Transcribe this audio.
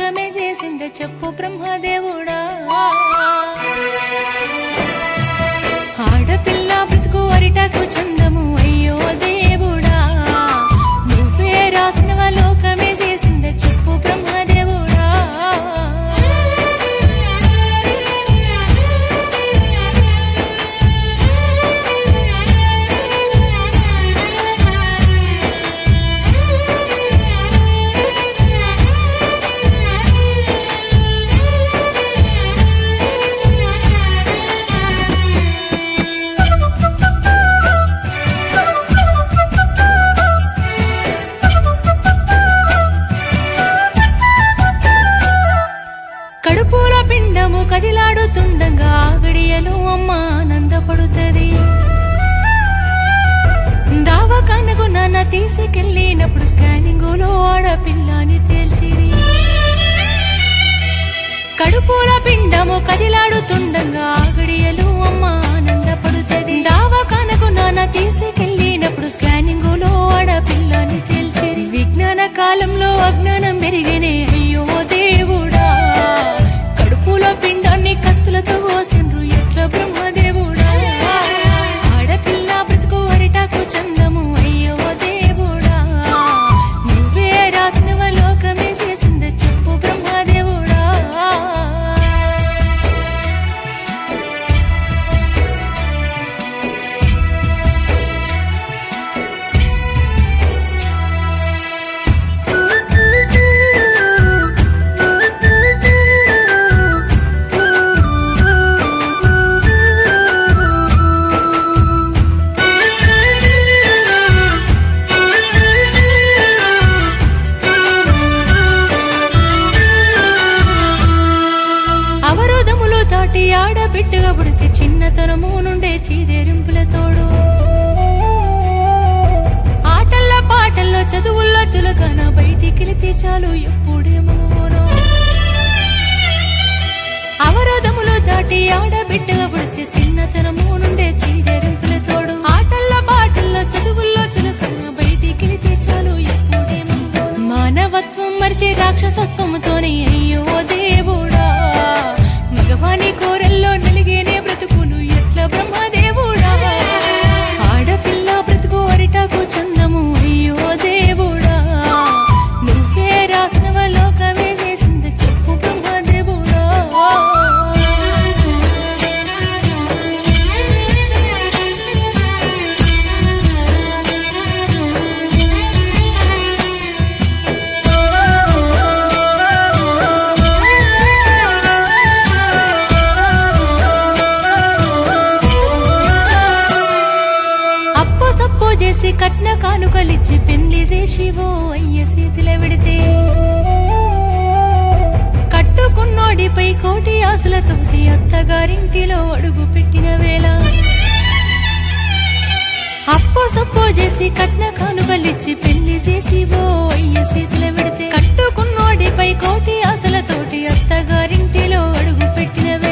లోకమే చేసిందే చెప్పు బ్రహ్మదేవుడా ఆడపిల్ల బ్రతుకు అరిటాకు చందము అయ్యో దేవుడా నువ్వే రాసినవ లోకమే చేసిందే చెప్పు బ్రహ్మదేవుడా కడుపుల పిండము కదిలాడుతుండగా ఆగడియలు అమ్మ ఆనందపడుతుంది దావకానకు నాన్న తీసుకెళ్ళినప్పుడు స్కానింగ్ లో ఆడపిల్లని తేల్చిరి కడుపుల పిండము కదిలాడుతుండగా ఆగడియలు అమ్మ ఆనందపడుతుంది దావకానకు నాన్న తీసుకెళ్ళినప్పుడు స్కానింగ్ లో ఆడపిల్లని తేల్చిరి విజ్ఞాన కాలంలో అజ్ఞానం పెరిగినే అయ్యో దేవుడా కడుపులో పిండాన్ని కత్తులతో కోసిండ్రు ఎట్ల బ్రహ్మదేవుడా ఆడపిల్ల బ్రతుకు అరిటాకు చందము అయ్యో దేవుడా నువ్వే రాసినవ లోకమే చేసిందే చెప్పు బ్రహ్మదేవుడా అవరోధములు దాటి ఆడబిడ్డగా పుడితే చిన్నతనము నుండే చీదెరింపుల తోడు ఆటల్లో పాటల్లో చదువుల్లో చులకన బయటికెళితే చాలు ఎప్పుడేమోనో అవరోధములు దాటి ఆడబిడ్డగా పుడితే చిన్నతనము నుండే చీదెరింపుల తోడు ఆటల్లో పాటల్లో చదువుల్లో చులకన బయటికెళితే చాలు ఎప్పుడేమోనో మానవత్వం మరిచే రాక్షసత్వముతోనే అయ్యో దేవుడా మగవాని కోరల్లో నలిగేనే బ్రతుకును ఎట్ల బ్రహ్మదేవుడా ఆడపిల్ల బ్రతుకు అరిటాకు చందము అయ్యో దేవుడా నువ్వే రాసినవ లోకమే చేసింది చెప్పు బ్రహ్మదేవుడా అప్పు సప్పు చేసి కట్న కానుకలిచ్చి పెళ్లి చేసివో అయ్య చేతిలో పెడితే కట్టుకున్నోడిపై కోటి ఆశలతోటి అత్తగారింటిలో అడుగు పెట్టిన వేళ అప్పు సప్పు చేసి కట్న కానుకలిచ్చి పెళ్లి చేసివో అయ్య చేతిలో పెడితే కట్టుకున్నోడిపై కోటి ఆశలతోటి అత్తగారింటిలో అడుగు పెట్టిన వేళ